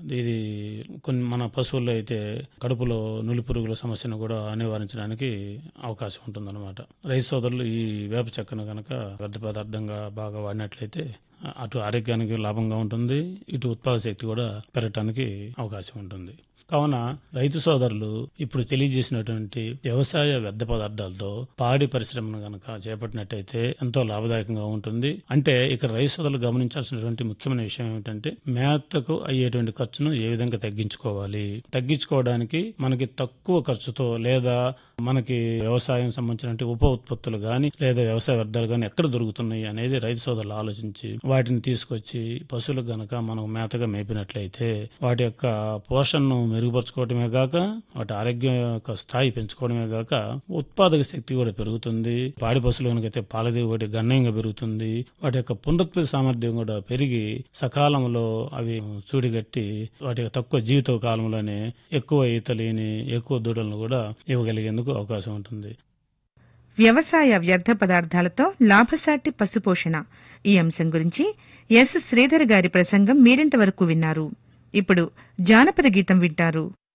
ఇది కొన్ని మన పశువుల్లో అయితే కడుపులో నులి పురుగుల సమస్యను కూడా నివారించడానికి అవకాశం ఉంటుందన్నమాట రైతు సోదరులు ఈ వేప చెక్కను కనుక వ్యర్థ పదార్థంగా బాగా వాడినట్లయితే అటు ఆరోగ్యానికి లాభంగా ఉంటుంది ఇటు ఉత్పాదక శక్తి కూడా పెరగటానికి అవకాశం ఉంటుంది కావున రైతు సోదరులు ఇప్పుడు తెలియజేసినటువంటి వ్యవసాయ వ్యర్థ పదార్థాలతో పాడి పరిశ్రమను గనక చేపట్టినట్టయితే ఎంతో లాభదాయకంగా ఉంటుంది అంటే ఇక్కడ రైతు సోదరులు గమనించాల్సినటువంటి ముఖ్యమైన విషయం ఏమిటంటే మేతకు అయ్యేటువంటి ఖర్చును ఏ విధంగా తగ్గించుకోవాలి తగ్గించుకోవడానికి మనకి తక్కువ ఖర్చుతో లేదా మనకి వ్యవసాయం సంబంధించిన ఉప ఉత్పత్తులు గాని లేదా వ్యవసాయ వ్యర్థాలు గాని ఎక్కడ దొరుకుతున్నాయి అనేది రైతు సోదరులు ఆలోచించి వాటిని తీసుకొచ్చి పశువులకు గనక మనం మేతగా మేపినట్లయితే వాటి యొక్క పోషణను మెరుగుపరచుకోవడమే గాక వాటి ఆరోగ్యం యొక్క స్థాయి పెంచుకోవడమే గాక ఉత్పాదక శక్తి కూడా పెరుగుతుంది పాడి పశువులు కనుకైతే పాల దిగుబడి గణనీయంగా పెరుగుతుంది వాటి యొక్క పునరుత్పత్తి సామర్థ్యం కూడా పెరిగి సకాలంలో అవి చూడిగట్టి వాటి యొక్క తక్కువ జీవిత కాలంలోనే ఎక్కువ ఈతలేని ఎక్కువ దూడలను కూడా ఇవ్వగలిగేందుకు అవకాశం ఉంటుంది వ్యవసాయ వ్యర్థ పదార్థాలతో లాభసాటి పశుపోషణ ఈ అంశం గురించి ఎస్ శ్రీధర్ గారి ప్రసంగం మీరింతవరకు విన్నారు ఇప్పుడు జానపద గీతం వింటారు